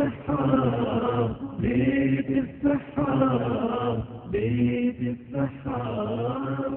الصحة بيت الصحة بيت الصحة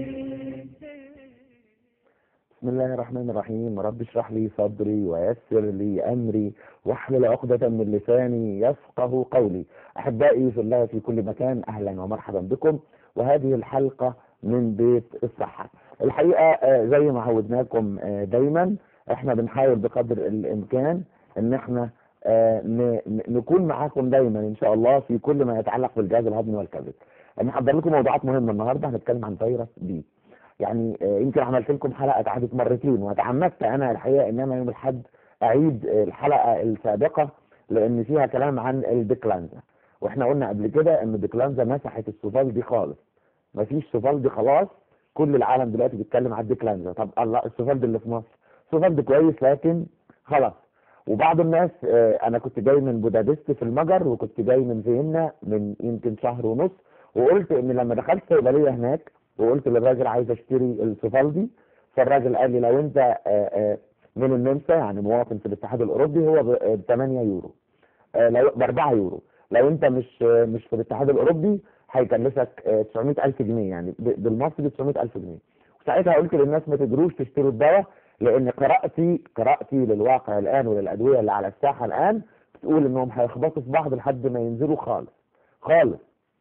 بسم الله الرحمن الرحيم رب اشرح لي صدري ويسر لي امري واحلل عقدة من لساني يفقه قولي احبائي في الله في كل مكان اهلا ومرحبا بكم وهذه الحلقة من بيت الصحة الحقيقة آه، زي ما عودناكم آه، دايما احنا بنحاول بقدر الامكان ان احنا آه، ن- ن- نكون معاكم دايما ان شاء الله في كل ما يتعلق بالجهاز الهضمي والكبد انا محضر لكم موضوعات مهمة النهاردة هنتكلم عن فيروس بي يعني آه، يمكن عملت لكم حلقه اتعادت مرتين وتعمدت انا الحقيقه ان انا يوم الاحد اعيد آه، الحلقه السابقه لان فيها كلام عن الديكلانزا واحنا قلنا قبل كده ان الديكلانزا مسحت السوفالدي خالص مفيش سوفالدي خلاص كل العالم دلوقتي بيتكلم على الديكلانزا طب الله السوفالدي اللي في مصر سوفالدي كويس لكن خلاص وبعض الناس آه، انا كنت جاي من بودابست في المجر وكنت جاي من فيينا من يمكن شهر ونص وقلت ان لما دخلت صيدليه هناك وقلت للراجل عايز اشتري السوفالدي فالراجل قال لي لو انت آه، آه، من النمسا يعني مواطن في الاتحاد الاوروبي هو ب 8 يورو آه، لو ب 4 يورو لو انت مش آه، مش في الاتحاد الاوروبي هيكلفك آه، 900000 جنيه يعني ب- بالمصري 900000 جنيه وساعتها قلت للناس ما تجروش تشتروا الدواء لان قراءتي قراءتي للواقع الان وللادويه اللي على الساحه الان بتقول انهم هيخبطوا في بعض لحد ما ينزلوا خالص خالص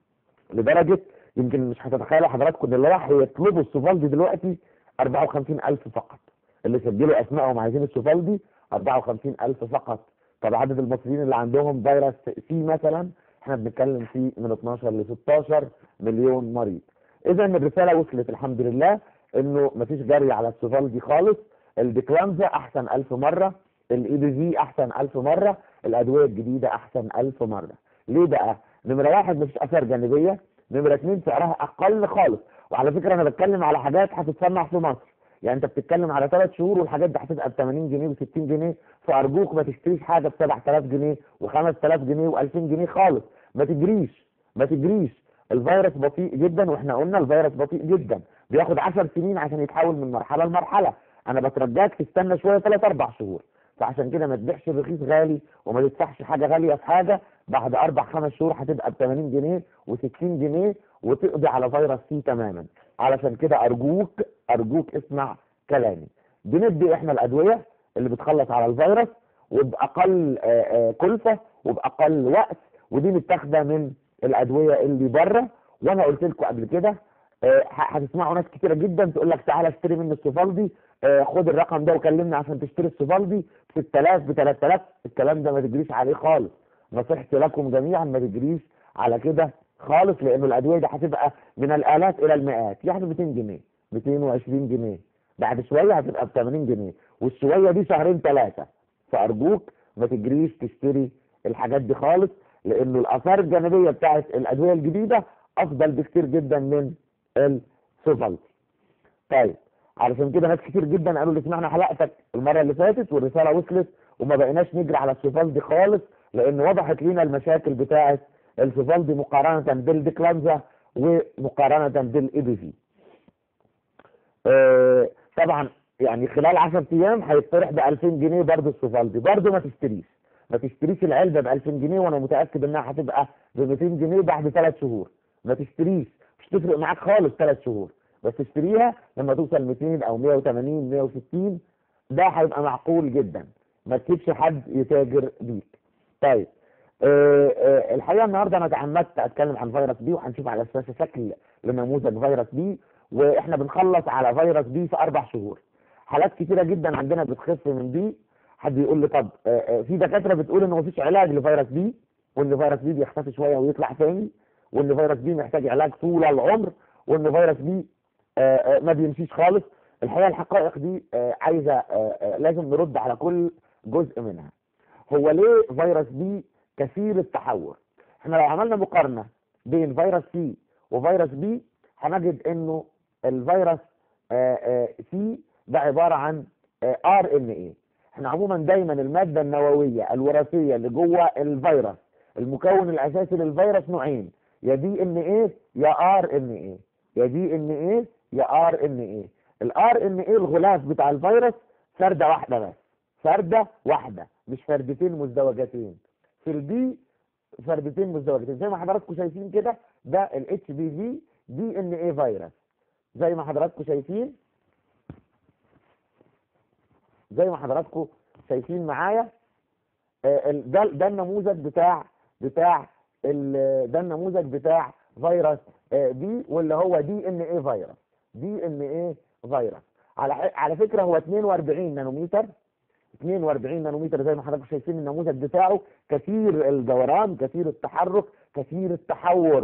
لدرجه يمكن مش هتتخيلوا حضراتكم اللي راح يطلبوا السوفالدي دلوقتي 54000 فقط اللي سجلوا اسمائهم عايزين السوفالدي 54000 فقط طب عدد المصريين اللي عندهم فيروس سي مثلا احنا بنتكلم فيه من 12 ل 16 مليون مريض اذا الرساله وصلت الحمد لله انه مفيش جري على السوفالدي خالص الديكلانزا احسن 1000 مره الاي بي في احسن 1000 مره الادويه الجديده احسن 1000 مره ليه بقى نمره واحد مفيش اثار جانبيه نمره اثنين سعرها اقل خالص وعلى فكره انا بتكلم على حاجات هتتصنع في مصر يعني انت بتتكلم على ثلاث شهور والحاجات دي هتبقى ب 80 جنيه و 60 جنيه فارجوك ما تشتريش حاجه ب 7000 جنيه و5000 جنيه و2000 جنيه خالص ما تجريش ما تجريش الفيروس بطيء جدا واحنا قلنا الفيروس بطيء جدا بياخد 10 سنين عشان يتحول من مرحله لمرحله انا بترجاك تستنى شويه 3 4 شهور فعشان كده ما تبيعش رخيص غالي وما تدفعش حاجه غاليه في حاجه بعد اربع خمس شهور هتبقى ب 80 جنيه و60 جنيه وتقضي على فيروس سي تماما علشان كده ارجوك ارجوك اسمع كلامي بندي احنا الادويه اللي بتخلص على الفيروس وباقل آه، آه، كلفه وباقل وقت ودي متاخده من الادويه اللي بره وانا قلت لكم قبل كده آه، ه- هتسمعوا ناس كتيره جدا تقول لك تعالى اشتري مني السوفالدي آه، خد الرقم ده وكلمني عشان تشتري السوفالدي ب 6000 ب 3000 الكلام ده ما تجريش عليه خالص نصيحتي لكم جميعا ما تجريش على كده خالص لان الادويه دي هتبقى من الالاف الى المئات يعني 200 جنيه 220 جنيه بعد شويه هتبقى ب 80 جنيه والشويه دي شهرين ثلاثه فارجوك ما تجريش تشتري الحاجات دي خالص لانه الاثار الجانبيه بتاعت الادويه الجديده افضل بكتير جدا من السوفالدي طيب علشان كده ناس كتير جدا قالوا لي سمعنا حلقتك المره اللي فاتت والرساله وصلت وما بقيناش نجري على السوفالدي خالص لان وضحت لينا المشاكل بتاعه السوفالدي مقارنه بالديكلانزا ومقارنه بالاي بي في آه، طبعا يعني خلال 10 ايام هيطرح ب 2000 جنيه برضه السوفالدي برضه ما تشتريش ما تشتريش العلبه ب 2000 جنيه وانا متاكد انها هتبقى ب 200 جنيه بعد ثلاث شهور ما تشتريش مش تفرق معاك خالص ثلاث شهور بس تشتريها لما توصل 200 او 180 160 ده هيبقى معقول جدا ما تسيبش حد يتاجر بيك طيب آه آه الحقيقه النهارده انا تعمدت اتكلم عن فيروس بي وهنشوف على اساس شكل لنموذج فيروس بي واحنا بنخلص على فيروس بي في اربع شهور حالات كتيره جدا عندنا بتخف من بي حد يقول لي طب آه آه في دكاتره بتقول ان مفيش علاج لفيروس بي وان فيروس بي بيختفي شويه ويطلع تاني وان فيروس بي محتاج علاج طول العمر وان فيروس بي آه آه ما بيمشيش خالص الحقيقه الحقائق دي آه عايزه آه آه لازم نرد على كل جزء منها هو ليه فيروس بي كثير التحور احنا لو عملنا مقارنه بين فيروس سي وفيروس بي هنجد انه الفيروس سي ده عباره عن ار ان اي احنا عموما دايما الماده النوويه الوراثيه اللي جوه الفيروس المكون الاساسي للفيروس نوعين يا دي ان ايه يا ار ان ايه يا دي ان ايه يا ار ان ايه الار ان ايه الغلاف بتاع الفيروس فرده واحده بس فرده واحده مش فردتين مزدوجتين في البي فردتين مزدوجتين زي ما حضراتكم شايفين كده ده الاتش بي في دي ان ايه فيروس زي ما حضراتكم شايفين زي ما حضراتكم شايفين معايا آه، ال- ده ده النموذج بتاع بتاع ال- ده النموذج بتاع فيروس آه، بي واللي هو دي ان ايه فيروس دي ان ايه فيروس على ح- على فكره هو 42 نانومتر 42 نانومتر زي ما حضراتكم شايفين النموذج بتاعه كثير الدوران كثير التحرك كثير التحور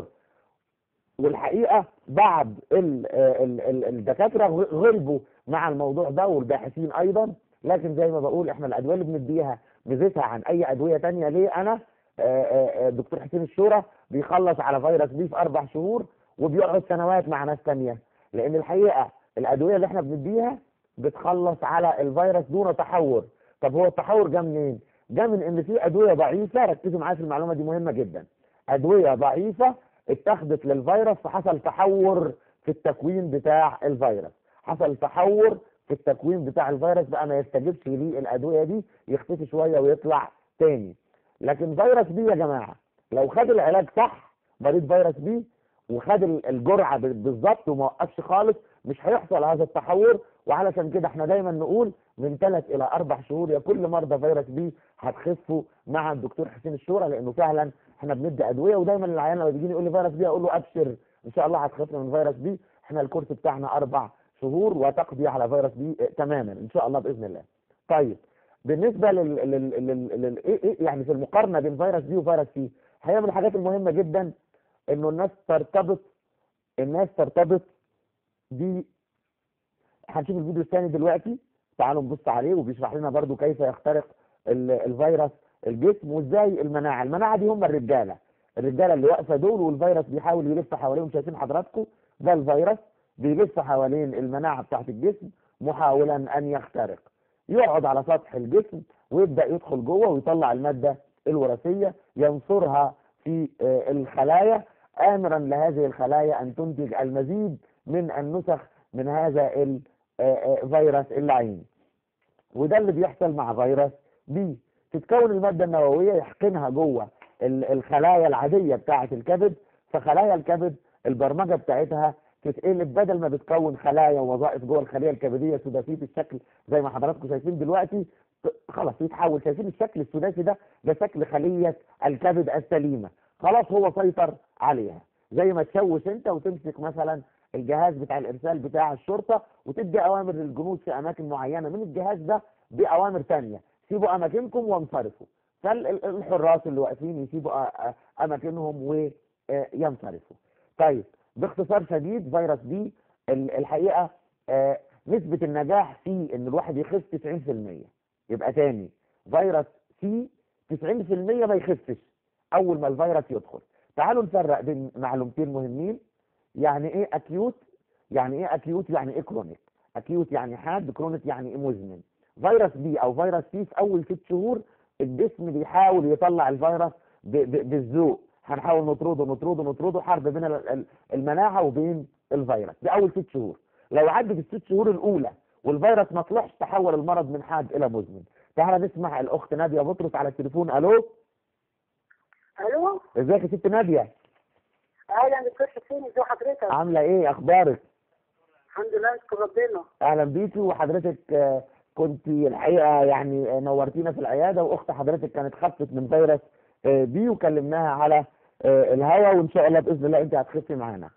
والحقيقه بعض ال ال ال الدكاتره غ- غلبوا مع الموضوع ده والباحثين ايضا لكن زي ما بقول احنا الادويه اللي بنديها ميزتها عن اي ادويه تانية ليه انا آه، آه، آه، دكتور حسين الشورى بيخلص على فيروس بي في اربع شهور وبيقعد سنوات مع ناس تانية لان الحقيقه الادويه اللي احنا بنديها بتخلص على الفيروس دون تحور طب هو التحور جه منين؟ جه من ان في ادويه ضعيفه ركزوا معايا في المعلومه دي مهمه جدا ادويه ضعيفه اتخذت للفيروس فحصل تحور في التكوين بتاع الفيروس حصل تحور في التكوين بتاع الفيروس بقى ما يستجيبش ليه الادويه دي يختفي شويه ويطلع تاني لكن فيروس بي يا جماعه لو خد العلاج صح مريض فيروس بي وخد ال- الجرعه ب- بالظبط وما وقفش خالص مش هيحصل هذا التحور وعلشان كده احنا دايما نقول من ثلاث الى اربع شهور يا كل مرضى فيروس بي هتخفوا مع الدكتور حسين الشورى لانه فعلا احنا بندي ادويه ودايما العيان لما بيجيني يقول لي فيروس بي اقول له ابشر ان شاء الله هتخف من فيروس بي احنا الكورس بتاعنا اربع شهور وتقضي على فيروس بي اه، تماما ان شاء الله باذن الله. طيب بالنسبه لل, لل... لل... لل... إيه إيه يعني في المقارنه بين فيروس بي وفيروس سي هي من الحاجات المهمه جدا انه الناس ترتبط الناس ترتبط ب هنشوف الفيديو الثاني دلوقتي تعالوا نبص عليه وبيشرح لنا برضو كيف يخترق ال- الفيروس الجسم وازاي المناعه المناعه دي هم الرجاله الرجاله اللي واقفه دول والفيروس بيحاول يلف حواليهم شايفين حضراتكم ده الفيروس بيلف حوالين المناعه بتاعت الجسم محاولا ان يخترق يقعد على سطح الجسم ويبدا يدخل جوه ويطلع الماده الوراثيه ينصرها في آه، الخلايا امرا لهذه الخلايا ان تنتج المزيد من النسخ من هذا الفيروس اللعين وده اللي بيحصل مع فيروس بي تتكون الماده النوويه يحقنها جوه ال- الخلايا العاديه بتاعه الكبد فخلايا الكبد البرمجه بتاعتها تتقلب بدل ما بتكون خلايا ووظائف جوه الخليه الكبديه سداسيه الشكل زي ما حضراتكم شايفين دلوقتي ت- خلاص يتحول شايفين الشكل السداسي ده ده شكل خليه الكبد السليمه خلاص هو سيطر عليها زي ما تشوش انت وتمسك مثلا الجهاز بتاع الارسال بتاع الشرطه وتدي اوامر للجنود في اماكن معينه من الجهاز ده باوامر ثانيه سيبوا اماكنكم وانصرفوا فالحراس اللي واقفين يسيبوا أ- أ- اماكنهم وينصرفوا طيب باختصار شديد فيروس بي ال- الحقيقه آه، نسبه النجاح فيه ان الواحد يخف 90% يبقى تاني فيروس سي 90% ما يخفش اول ما الفيروس يدخل تعالوا نفرق بين معلومتين مهمين يعني ايه اكيوت يعني ايه اكيوت يعني ايه كرونيك اكيوت يعني حاد كرونيك يعني ايه مزمن فيروس بي او فيروس سي في اول ست شهور الجسم بيحاول يطلع الفيروس ب- ب- بالذوق هنحاول نطرده نطرده نطرده حرب بين ال- ال- المناعه وبين الفيروس دي اول ست شهور لو عدت الست شهور الاولى والفيروس ما طلعش تحول المرض من حاد الى مزمن تعالى نسمع الاخت ناديه بطرس على التليفون الو الو ازيك يا ست ناديه اهلا دكتور حسين ازي حضرتك عامله ايه اخبارك الحمد لله اشكر ربنا اهلا بيكي وحضرتك آه، كنت الحقيقه يعني آه، نورتينا في العياده واخت حضرتك كانت خفت من فيروس آه، بي وكلمناها على آه، الهوا وان شاء الله باذن الله انت هتخفي معانا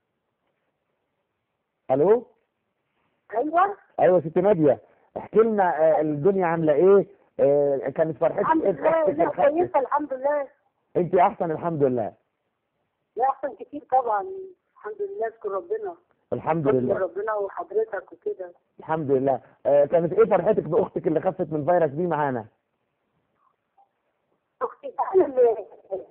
الو ايوه ايوه يا ست ناديه احكي لنا آه، الدنيا عامله ايه آه، كانت فرحتك الحمد ايه لله بأختك لا الخفت؟ كويسه الحمد لله انت احسن الحمد لله لا احسن كتير طبعا الحمد لله اشكر ربنا الحمد اشكر لله ربنا وحضرتك وكده الحمد لله آه، كانت ايه فرحتك باختك اللي خفت من فيروس بي معانا اختي انا اللي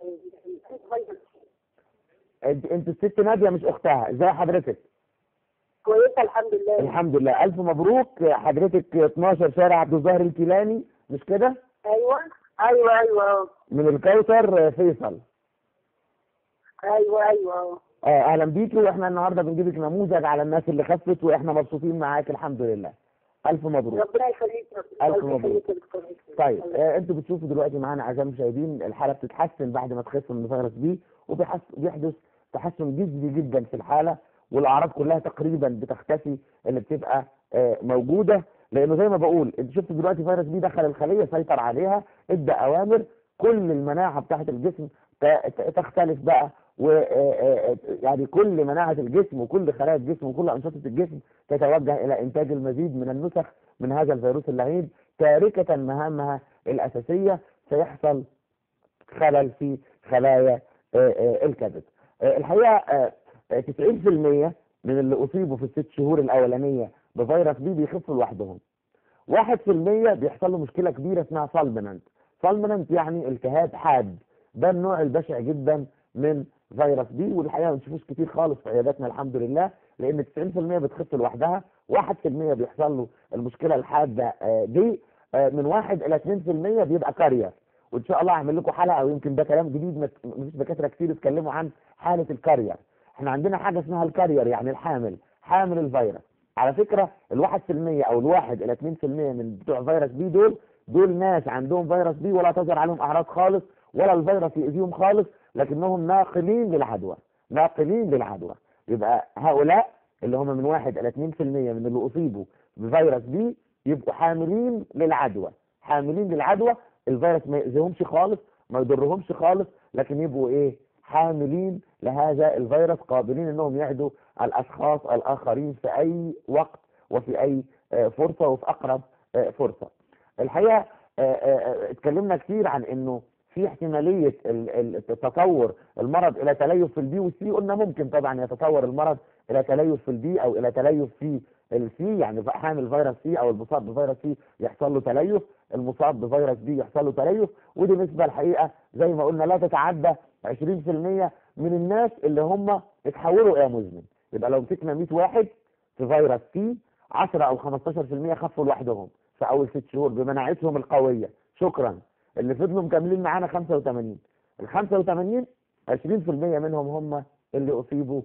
انت انت الست ناديه مش اختها ازاي حضرتك كويسه الحمد لله الحمد لله الف مبروك حضرتك 12 شارع عبد الظاهر الكيلاني مش كده ايوه ايوه ايوه من الكوثر فيصل ايوه ايوه اه اهلا بيكي واحنا النهارده بنجيبك نموذج على الناس اللي خفت واحنا مبسوطين معاك الحمد لله الف مبروك ربنا يخليك ألف ربنا مبروك. يخليك يا دكتور طيب الله آه انتوا بتشوفوا دلوقتي معانا اعزائي المشاهدين الحاله بتتحسن بعد ما تخف من فيروس بي وبيحدث تحسن جذري جدا في الحاله والاعراض كلها تقريبا بتختفي اللي بتبقى آه موجوده لانه زي ما بقول انت شفت دلوقتي فيروس بي دخل الخليه سيطر عليها ادى اوامر كل المناعه بتاعت الجسم ت- ت- تختلف بقى و آه، آه، يعني كل مناعه الجسم وكل خلايا الجسم وكل انشطه الجسم تتوجه الى انتاج المزيد من النسخ من هذا الفيروس اللعين تاركه مهامها الاساسيه سيحصل خلل في خلايا آه، آه، الكبد آه، الحقيقه آه، آه، 90% من اللي اصيبوا في الست شهور الاولانيه بفيروس بي بيخفوا لوحدهم 1% بيحصل له مشكله كبيره اسمها سالمننت سالمننت يعني التهاب حاد ده النوع البشع جدا من فيروس بي والحقيقه ما بنشوفوش كتير خالص في عياداتنا الحمد لله لان 90% بتخف لوحدها 1% بيحصل له المشكله الحاده آه، دي آه، من 1 الى 2% بيبقى كارير وان شاء الله هعمل لكم حلقه او يمكن ده كلام جديد ما مفيش دكاتره كتير اتكلموا عن حاله الكارير احنا عندنا حاجه اسمها الكارير يعني الحامل حامل الفيروس على فكره الواحد في المية او الواحد الى 2% من بتوع فيروس بي دول دول ناس عندهم فيروس بي ولا تظهر عليهم اعراض خالص ولا الفيروس يأذيهم خالص لكنهم ناقلين للعدوى ناقلين للعدوى يبقى هؤلاء اللي هم من واحد الى 2% من اللي اصيبوا بفيروس بي يبقوا حاملين للعدوى حاملين للعدوى الفيروس ما يأذيهمش خالص ما يضرهمش خالص لكن يبقوا ايه حاملين لهذا الفيروس قابلين انهم يعدوا الاشخاص الاخرين في اي وقت وفي اي آه، فرصه وفي اقرب آه، فرصه الحقيقه آه، آه، اتكلمنا كتير عن انه في احتماليه ال- ال- تطور المرض الى تليف في البي والسي قلنا ممكن طبعا يتطور المرض الى تليف في البي او الى تليف في السي يعني حامل فيروس سي او المصاب بفيروس سي يحصل له تليف المصاب بفيروس بي يحصل له تليف ودي نسبه الحقيقه زي ما قلنا لا تتعدى 20% من الناس اللي هم اتحولوا الى مزمن يبقى لو مسكنا 100 واحد في فيروس سي 10 او 15% خفوا لوحدهم في اول ست شهور بمناعتهم القويه شكرا اللي فضلوا مكملين معانا 85 ال 85 20% منهم هم اللي اصيبوا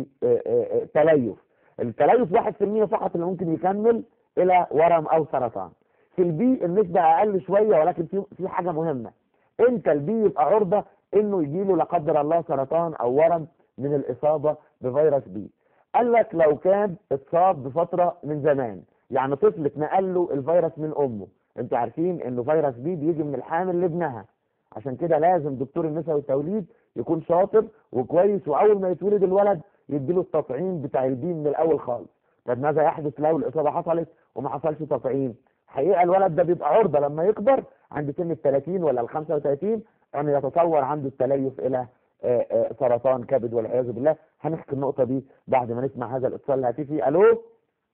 بتليف التليف 1% فقط اللي ممكن يكمل الى ورم او سرطان في البي النسبه اقل شويه ولكن في في حاجه مهمه امتى البي يبقى عرضه انه يجي له لا قدر الله سرطان او ورم من الاصابه بفيروس بي قال لك لو كان اتصاب بفتره من زمان يعني طفل اتنقل له الفيروس من امه انتوا عارفين انه فيروس بي بيجي من الحامل لابنها عشان كده لازم دكتور النساء والتوليد يكون شاطر وكويس واول ما يتولد الولد يديله التطعيم بتاع البي من الاول خالص طب ماذا يحدث لو الاصابه حصلت وما حصلش تطعيم حقيقه الولد ده بيبقى عرضه لما يكبر عند سن ال 30 ولا ال 35 ان يتطور عنده التليف الى آه، آه، سرطان كبد والعياذ بالله هنحكي النقطه دي بعد ما نسمع هذا الاتصال الهاتفي الو الو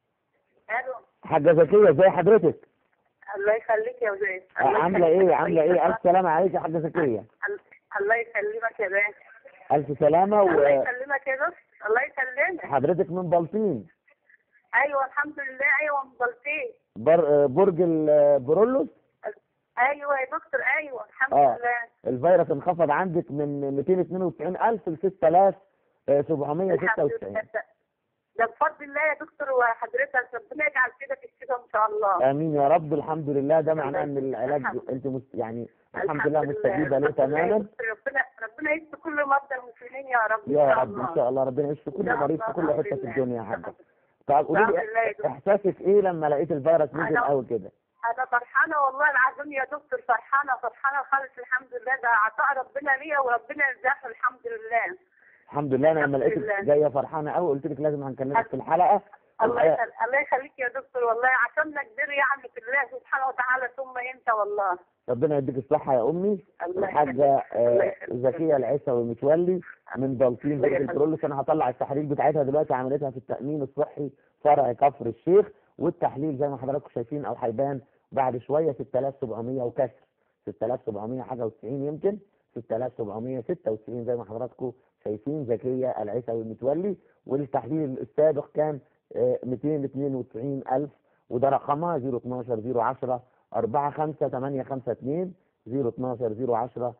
حاجه زكيه ازي حضرتك الله يخليك يا زين آه، عامله ايه عامله ايه الف سلامه عليك يا حاجه زكيه الله يسلمك يا باشا الف سلامه الله يسلمك يا دكتور الله يسلمك وحضرتك من بلطيم ايوه الحمد لله ايوه مبلطين بر... آه، برج البرولوس ايوه يا دكتور ايوه الحمد آه. لله الفيروس انخفض عندك من 292000 ل 6796 ده بفضل الله يا دكتور وحضرتك ربنا يجعل كده في الشتاء ان شاء الله امين يا رب الحمد لله ده معناه ان العلاج انت مست... يعني الحمد لله مستجيبه له الحمد لله يا تماما دكتور. ربنا ربنا يشفي كل مرضى المسلمين يا رب إن يا شاء رب الله. ان شاء الله ربنا يشفي كل يا مريض في الله، كل الحمد حته في لله. الدنيا يا حاجه طب قولي الحمد لي لله يا دكتور. احساسك ايه لما لقيت الفيروس نزل أنا- قوي كده انا فرحانه والله العظيم يا دكتور فرحانه فرحانه خالص الحمد لله ده عطاء ربنا ليا وربنا يرزقه الحمد لله الحمد لله انا لما الحمد لقيتك لله. جايه فرحانه قوي قلت لك لازم هنكلمك في الحلقه الله الحقيقة يخليك الله يخليك يا دكتور والله عشمنا كبير يعني في الله سبحانه وتعالى ثم انت والله ربنا يديك الصحه يا امي الله الحاجه الله آه، يخليك. زكيه العيسوي متولي من بلطيم الله برج يخليك. البرولوس انا هطلع التحاليل بتاعتها دلوقتي عملتها في التامين الصحي فرع كفر الشيخ والتحليل زي ما حضراتكم شايفين او هيبان بعد شويه 6700 وكسر 6700 حاجه و90 يمكن 6796 زي ما حضراتكم شايفين زكيه العيسوي متولي والتحليل السابق كان آه، 292000 وده رقمها 012 010 45852 012 010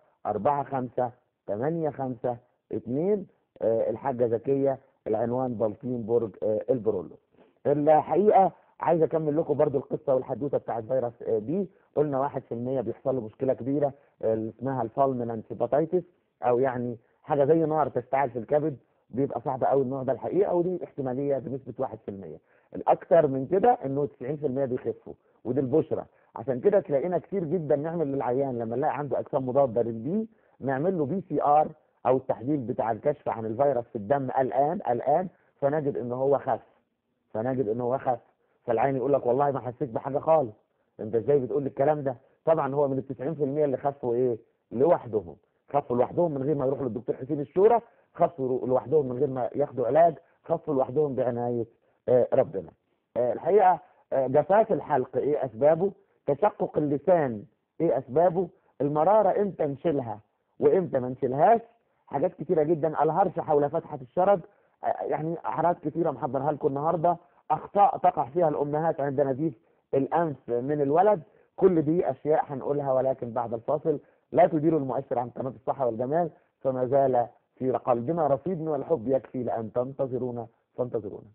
45852 الحاجة زكية العنوان بلطيم برج آه، البرولوس الحقيقة عايز اكمل لكم برضو القصه والحدوته بتاعت فيروس آه، بي قلنا 1% بيحصل له مشكله كبيره آه، اللي اسمها الفالمنانت هيباتيتس او يعني حاجه زي نار تشتعل في الكبد بيبقى صعب قوي النوع ده الحقيقه ودي احتماليه بنسبه 1% الاكثر من كده انه 90% بيخفوا ودي البشرى عشان كده تلاقينا كتير جدا نعمل للعيان لما نلاقي عنده اجسام مضاده للبي نعمل له بي سي ار او التحليل بتاع الكشف عن الفيروس في الدم الان الان فنجد ان هو خف فنجد ان هو خف فالعين يقول لك والله ما حسيت بحاجه خالص انت ازاي بتقول لي الكلام ده طبعا هو من ال 90% اللي خفوا ايه لوحدهم خفوا لوحدهم من غير ما يروحوا للدكتور حسين الشورى خفوا لوحدهم من غير ما ياخدوا علاج خفوا لوحدهم بعنايه آه، ربنا آه، الحقيقه آه، جفاف الحلق ايه اسبابه تشقق اللسان ايه اسبابه المراره امتى نشيلها وامتى ما نشيلهاش حاجات كتيره جدا الهرش حول فتحه الشرج آه، يعني اعراض كتيره محضرها لكم النهارده اخطاء تقع فيها الامهات عند نزيف الانف من الولد كل دي اشياء هنقولها ولكن بعد الفاصل لا تدير المؤثر عن قناه الصحه والجمال فما زال في قلبنا رصيد من الحب يكفي لان تنتظرونا فانتظرونا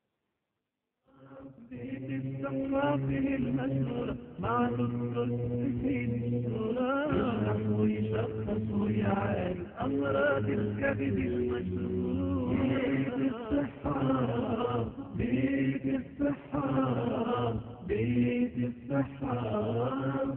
بيت الصفافه المشهورة مع دكتور حسين الشورى يشرح ويشخص ويعالج أمراض الكبد المشهورة بيت الصحة بيت الصحة بيت الصحة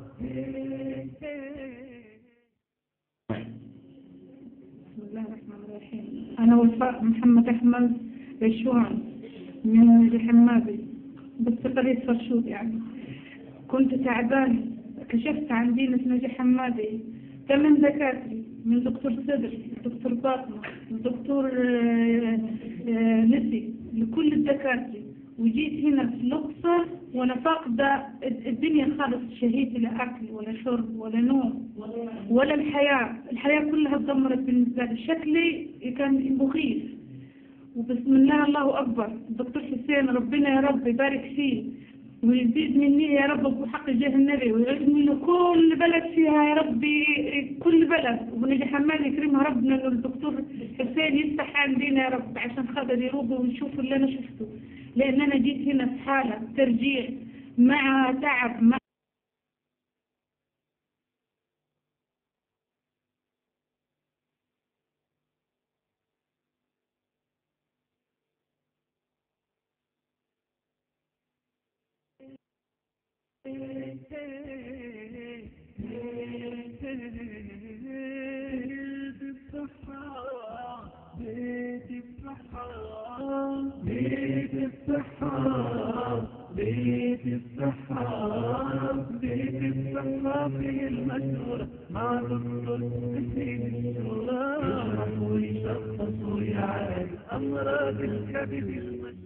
بسم الله الرحمن الرحيم أنا وفاء محمد أحمد رشوان من الحمادي بالتقريب فرشود يعني كنت تعبان كشفت عن دينة نجي حمادي ثمان دكاترة من دكتور صدر دكتور باطنة دكتور آه، آه، نسي لكل الدكاترة وجيت هنا في الأقصر وأنا فاقدة الدنيا خالص شهيت لا أكل ولا شرب ولا نوم ولا الحياة الحياة كلها اتدمرت بالنسبة لي شكلي كان مخيف وبسم الله الله أكبر الدكتور حسين ربنا يا رب يبارك فيه ويزيد مني يا رب بحق جاه النبي ويعز منه كل بلد فيها يا ربي كل بلد ونجي حمال يكرمها ربنا انه الدكتور حسين يفتح عندنا يا رب عشان خاطر يروبوا ويشوفوا اللي انا شفته لان انا جيت هنا في حالة ترجيع مع تعب مع بيت الصحة بيت الصحة بيت الصحة بيت الصحة بيت الصحة في المشهورة مع دكتور حسين الشورى يشرح ويشخص ويعالج أمراض الكبد المشهورة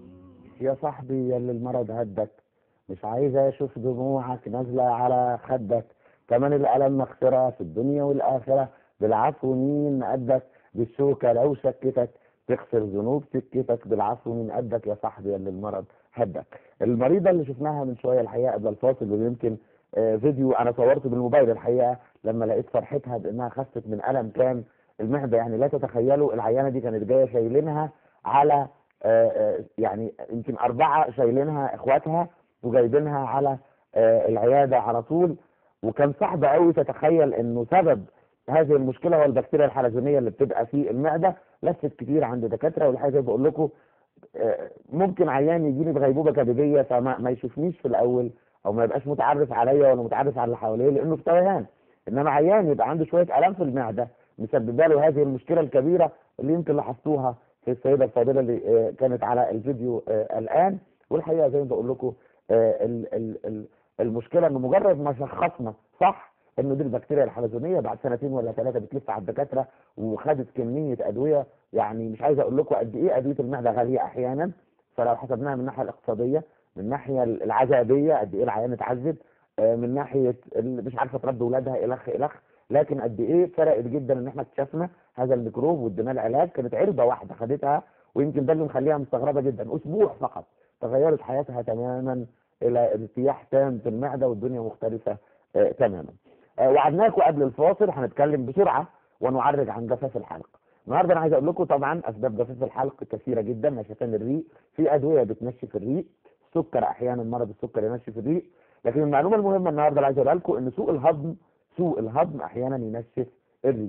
يا صاحبي يا اللي المرض هدك مش عايز اشوف دموعك نازلة على خدك كمان الألم مغفرة في الدنيا والآخرة بالعفو مين قدك بالشوكة لو شكتك تغفر ذنوب سكتك بالعفو مين قدك يا صاحبي يا اللي المرض هدك المريضة اللي شفناها من شوية الحقيقة قبل الفاصل ويمكن آه، فيديو أنا صورته بالموبايل الحقيقة لما لقيت فرحتها بأنها خفت من ألم كان المعدة يعني لا تتخيلوا العيانة دي كانت جاية شايلينها على آه، آه، يعني يمكن أربعة شايلينها إخواتها وجايبينها على آه، العيادة على طول وكان صعب قوي تتخيل انه سبب هذه المشكله هو البكتيريا الحلزونيه اللي بتبقى في المعده لفت كتير عند دكاتره والحاجه زي ما بقول لكم آه، ممكن عيان يجيني بغيبوبه كبديه فما ما يشوفنيش في الاول او ما يبقاش متعرف عليا ولا متعرف على اللي حواليه لانه في توهان انما عيان يبقى عنده شويه الام في المعده مسببه له هذه المشكله الكبيره اللي يمكن لاحظتوها في السيده الفاضله اللي آه، كانت على الفيديو آه، الان والحقيقه زي ما بقول لكم آه، ال- ال- ال- المشكله انه مجرد ما شخصنا صح انه دي البكتيريا الحلزونيه بعد سنتين ولا ثلاثه بتلف على الدكاتره وخدت كميه ادويه يعني مش عايز اقول لكم قد ايه ادويه المعده غاليه احيانا فلو حسبناها من الناحيه الاقتصاديه من الناحيه العذابيه قد ايه العيان اتعذب آه، من ناحيه ال- مش عارفه تربي اولادها الخ الخ لكن قد ايه فرقت جدا ان احنا اكتشفنا هذا الميكروب واديناه العلاج كانت علبه واحده خدتها ويمكن ده اللي مخليها مستغربه جدا اسبوع فقط تغيرت حياتها تماما الى ارتياح تام في المعده والدنيا مختلفه آه تماما آه وعدناكم قبل الفاصل هنتكلم بسرعه ونعرج عن جفاف الحلق النهارده انا عايز اقول لكم طبعا اسباب جفاف الحلق كثيره جدا نشفان الريق في ادويه بتنشف الريق السكر احيانا مرض السكر ينشف الريق لكن المعلومه المهمه النهارده اللي عايز اقولها لكم ان سوء الهضم سوء الهضم احيانا ينشف الريق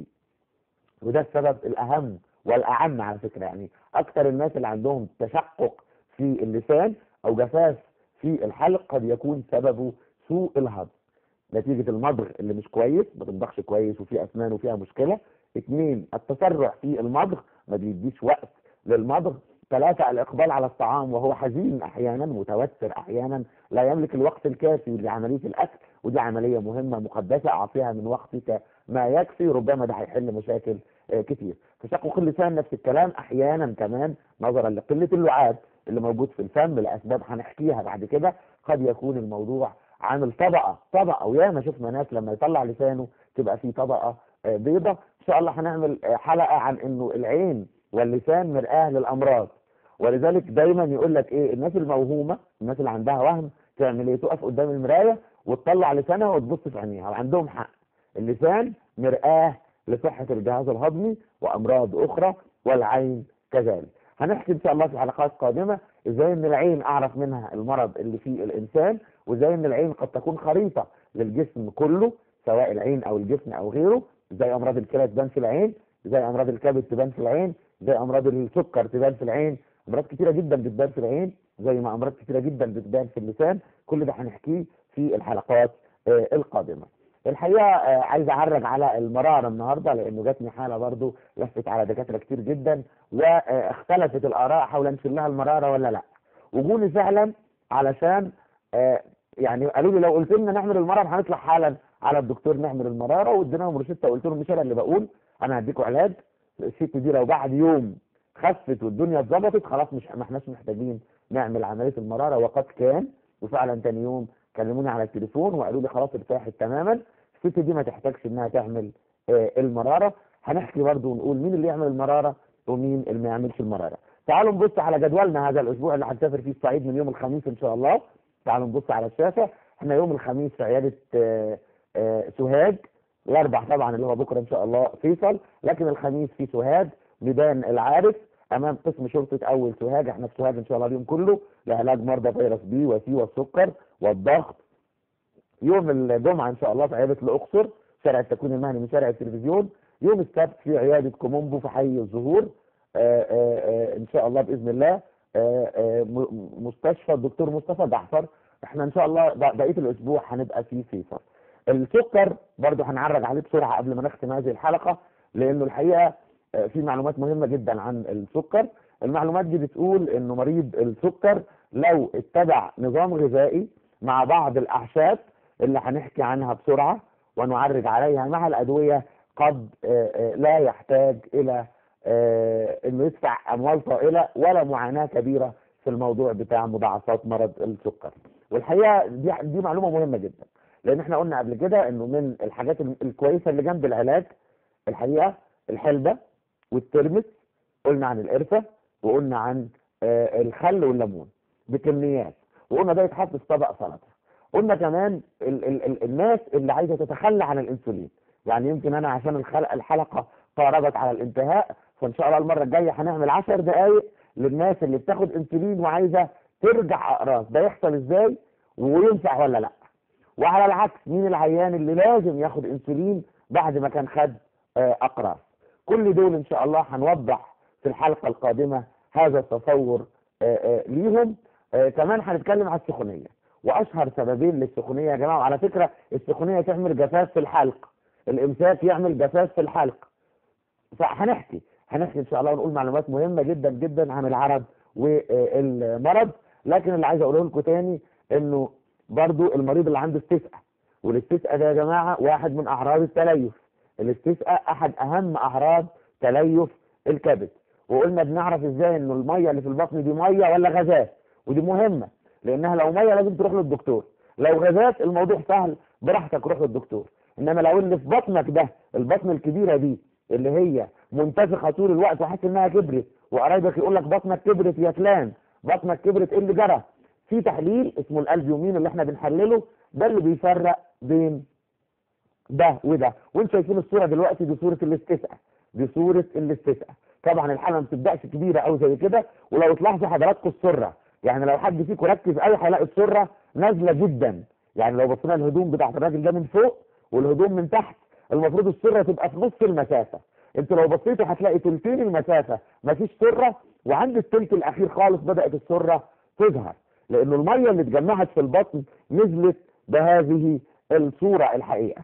وده السبب الاهم والاعم على فكره يعني اكثر الناس اللي عندهم تشقق في اللسان او جفاف في الحلق قد يكون سببه سوء الهضم نتيجة المضغ اللي مش كويس ما بتضخش كويس وفي اسنان وفيها مشكلة اثنين التسرع في المضغ ما بيديش وقت للمضغ ثلاثة الإقبال على الطعام وهو حزين أحيانا متوتر أحيانا لا يملك الوقت الكافي لعملية الأكل ودي عملية مهمة مقدسة أعطيها من وقتك ما يكفي ربما ده هيحل مشاكل آه، كتير تشقق اللسان نفس الكلام أحيانا كمان نظرا لقلة اللعاب اللي موجود في الفم لأسباب هنحكيها بعد كده قد يكون الموضوع عامل طبقة طبقة وياما شفنا ناس لما يطلع لسانه تبقى في طبقة آه، بيضة إن شاء الله هنعمل آه، حلقة عن إنه العين واللسان مرآة للأمراض ولذلك دايما يقول لك ايه الناس الموهومه الناس اللي عندها وهم تعمل ايه تقف قدام المرايه وتطلع لسانها وتبص في عينيها وعندهم حق اللسان مرآة لصحة الجهاز الهضمي وأمراض أخرى والعين كذلك هنحكي إن شاء الله في حلقات قادمة إزاي إن العين أعرف منها المرض اللي فيه الإنسان وإزاي إن العين قد تكون خريطة للجسم كله سواء العين أو الجسم أو غيره إزاي أمراض الكلى تبان في العين إزاي أمراض الكبد تبان في العين إزاي أمراض السكر تبان في العين أمراض كتيرة جدا بتبان في العين زي ما أمراض كتيرة جدا بتبان في اللسان كل ده هنحكيه في الحلقات آه، القادمة الحقيقه آه، عايز اعرج على المراره النهارده لانه جاتني حاله برضو لفت على دكاتره كتير جدا واختلفت الاراء حول نشيل لها المراره ولا لا وجوني فعلا علشان آه، يعني قالوا لي لو قلت لنا نعمل المراره هنطلع حالا على الدكتور نعمل المراره واديناهم روشته وقلت لهم مش انا اللي بقول انا هديكم علاج الست دي لو بعد يوم خفت والدنيا اتظبطت خلاص مش ما احناش محتاجين نعمل عمليه المراره وقد كان وفعلا تاني يوم كلموني على التليفون وقالوا لي خلاص ارتاحت تماما الست دي ما تحتاجش انها تعمل آه، المراره هنحكي برضو ونقول مين اللي يعمل المراره ومين اللي ما يعملش المراره تعالوا نبص على جدولنا هذا الاسبوع اللي هنسافر فيه الصعيد من يوم الخميس ان شاء الله تعالوا نبص على الشاشه احنا يوم الخميس في عياده آه، آه، سوهاج الاربع طبعا اللي هو بكره ان شاء الله فيصل لكن الخميس في سوهاج ميدان العارف امام قسم شرطه اول سوهاج احنا في سوهاج ان شاء الله اليوم كله لعلاج مرضى فيروس بي وسي والسكر والضغط يوم الجمعه ان شاء الله في عياده الاقصر شارع التكوين المهني من شارع التلفزيون يوم السبت في عياده كومومبو في حي الزهور آآ آآ ان شاء الله باذن الله آآ م- مستشفى الدكتور مصطفى جعفر احنا ان شاء الله ب- بقيه الاسبوع هنبقى في فيصل السكر برضو هنعرج عليه بسرعه قبل ما نختم هذه الحلقه لانه الحقيقه آه، في معلومات مهمه جدا عن السكر المعلومات دي بتقول انه مريض السكر لو اتبع نظام غذائي مع بعض الاعشاب اللي هنحكي عنها بسرعه ونعرج عليها مع الادويه قد آه، آه، لا يحتاج الى آه، انه يدفع اموال طائله ولا معاناه كبيره في الموضوع بتاع مضاعفات مرض السكر والحقيقه دي دي معلومه مهمه جدا لان احنا قلنا قبل كده انه من الحاجات ال- الكويسه اللي جنب العلاج الحقيقه الحلبه والترمس قلنا عن القرفه وقلنا عن آه، الخل والليمون بكميات وقلنا ده يتحط في طبق سلطه قلنا كمان ال ال ال الناس اللي عايزه تتخلى عن الانسولين يعني يمكن انا عشان الخلق الحلقه قاربت على الانتهاء فان شاء الله المره الجايه هنعمل 10 دقائق للناس اللي بتاخد انسولين وعايزه ترجع اقراص ده يحصل ازاي وينفع ولا لا وعلى العكس مين العيان اللي لازم ياخد انسولين بعد ما كان خد آه، اقراص كل دول ان شاء الله هنوضح في الحلقه القادمه هذا التصور آه، آه، ليهم آه، كمان هنتكلم على السخونيه واشهر سببين للسخونيه يا جماعه وعلى فكره السخونيه تعمل جفاف في الحلق الامساك يعمل جفاف في الحلق فهنحكي هنحكي ان شاء الله ونقول معلومات مهمه جدا جدا عن العرض والمرض لكن اللي عايز اقوله لكم تاني انه برضو المريض اللي عنده استسقاء والاستسقاء ده يا جماعه واحد من اعراض التليف الاستسقاء احد اهم اعراض تليف الكبد وقلنا بنعرف ازاي انه الميه اللي في البطن دي ميه ولا غازات ودي مهمه لانها لو ميه لازم تروح للدكتور لو غازات الموضوع سهل براحتك روح للدكتور انما لو اللي في بطنك ده البطن الكبيره دي اللي هي منتفخه طول الوقت وحاسس انها كبرت وقرايبك يقول لك بطنك كبرت يا فلان بطنك كبرت ايه اللي جرى في تحليل اسمه الالبيومين اللي احنا بنحلله ده اللي بيفرق بين ده وده وانتم شايفين الصوره دلوقتي دي صوره الاستسقاء دي صوره الاستسقاء طبعا الحاله ما بتبداش كبيره او زي كده ولو تلاحظوا حضراتكم السره يعني لو حد فيكم ركز قوي هيلاقي السره نازله جدا يعني لو بصينا الهدوم بتاعت الراجل ده من فوق والهدوم من تحت المفروض السره تبقى في نص المسافه انت لو بصيتوا هتلاقي تلتين المسافه مفيش سره وعند التلت الاخير خالص بدات السره تظهر لانه الميه اللي اتجمعت في البطن نزلت بهذه الصوره الحقيقه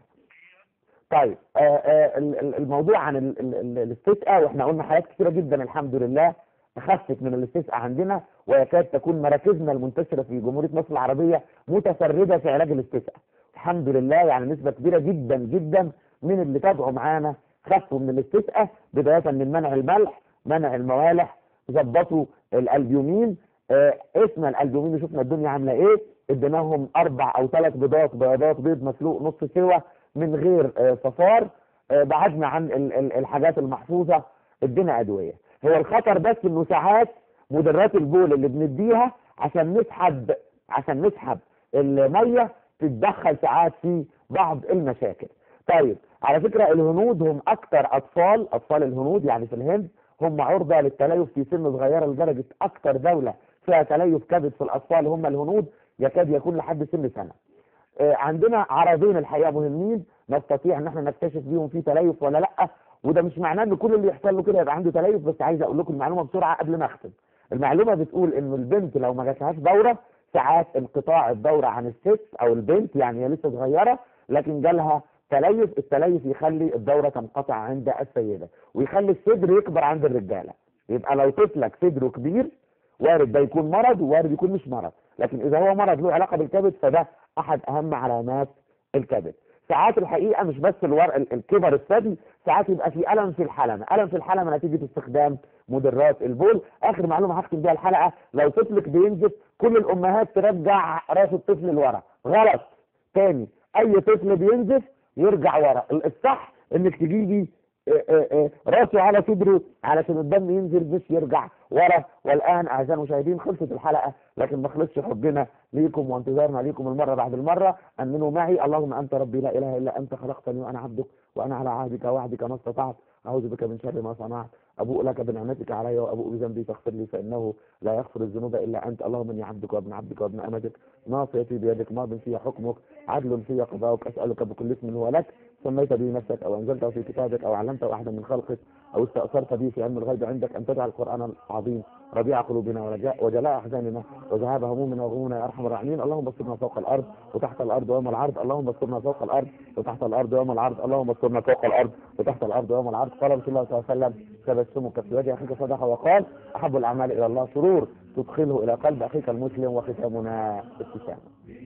طيب آه آه ال- ال- الموضوع عن ال- ال- ال- الاستسقاء واحنا قلنا حاجات كثيره جدا الحمد لله خفت من الاستسقاء عندنا ويكاد تكون مراكزنا المنتشره في جمهوريه مصر العربيه متفرده في علاج الاستسقاء الحمد لله يعني نسبه كبيره جدا جدا من اللي تابعوا معانا خفوا من الاستسقاء بدايه من منع الملح منع الموالح ظبطوا الالبيومين آه اسم الالبيومين وشفنا الدنيا عامله ايه اديناهم اربع او ثلاث بيضات بيضات بيض مسلوق نص سوا من غير آه صفار آه بعدنا عن ال- ال- الحاجات المحفوظه ادينا ادويه هو الخطر بس انه ساعات مدرات البول اللي بنديها عشان نسحب عشان نسحب الميه تتدخل ساعات في بعض المشاكل طيب على فكره الهنود هم اكثر اطفال اطفال الهنود يعني في الهند هم عرضه للتليف في سن صغيره لدرجه اكثر دوله فيها تليف كبد في الاطفال هم الهنود يكاد يكون لحد سن سنه آه، عندنا عرضين الحقيقه مهمين نستطيع ان احنا نكتشف بيهم في تليف ولا لا وده مش معناه ان كل اللي يحصل له كده يبقى عنده تليف بس عايز اقول لكم المعلومه بسرعه قبل ما اختم المعلومه بتقول ان البنت لو ما جاتهاش دوره ساعات انقطاع الدوره عن الست او البنت يعني هي لسه صغيره لكن جالها تليف التليف يخلي الدوره تنقطع عند السيده ويخلي الصدر يكبر عند الرجاله يبقى لو طفلك صدره كبير وارد ده يكون مرض ووارد يكون مش مرض لكن اذا هو مرض له علاقه بالكبد فده احد اهم علامات الكبد ساعات الحقيقه مش بس الور... ال- الكبر الثدي ساعات يبقى في الم في الحلمه الم في الحلمه نتيجه استخدام مدرات البول اخر معلومه هختم بيها الحلقه لو طفلك بينزف كل الامهات ترجع راس الطفل لورا غلط تاني اي طفل بينزف يرجع ورا الصح انك تجيبي آه، آه، آه، راسه على صدره علشان الدم ينزل مش يرجع ورا والان اعزائي المشاهدين خلصت الحلقه لكن ما خلصش حبنا ليكم وانتظارنا ليكم المره بعد المره امنوا معي اللهم انت ربي لا اله الا انت خلقتني وانا عبدك وانا على عهدك ووعدك ما استطعت اعوذ بك من شر ما صنعت ابوء لك بنعمتك علي وابوء بذنبي فاغفر لي فانه لا يغفر الذنوب الا انت اللهم اني عبدك وابن عبدك وابن امتك ناصيتي بيدك ماض في حكمك عدل في قضاؤك اسالك بكل اسم هو لك سميت به نفسك او انزلته في كتابك او علمته احدا من خلقك او استاثرت به في علم الغيب عندك ان تجعل القران العظيم ربيع قلوبنا ورجاء وجلاء احزاننا وذهاب همومنا وغمومنا يا ارحم الراحمين اللهم استرنا فوق الارض وتحت الارض ويوم العرض اللهم استرنا فوق الارض وتحت الارض ويوم العرض اللهم استرنا فوق الارض وتحت الارض ويوم العرض قال رسول الله صلى الله عليه وسلم تبسمك في وجه اخيك صدقه وقال احب الاعمال الى الله سرور تدخله الى قلب اخيك المسلم وختامنا ابتسامه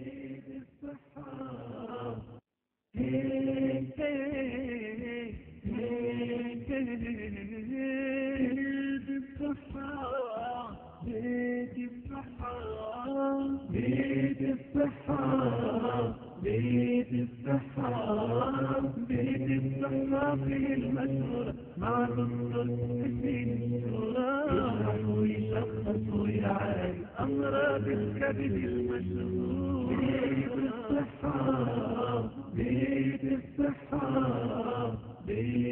بيت الصحة بيت الصحة بيت الصحة بيت الصحة في المشهور مع دكتور حسين يشرح ويشخص ويعالج أمراض الكبد المشهور بيت الصحة بيت الصحة بيت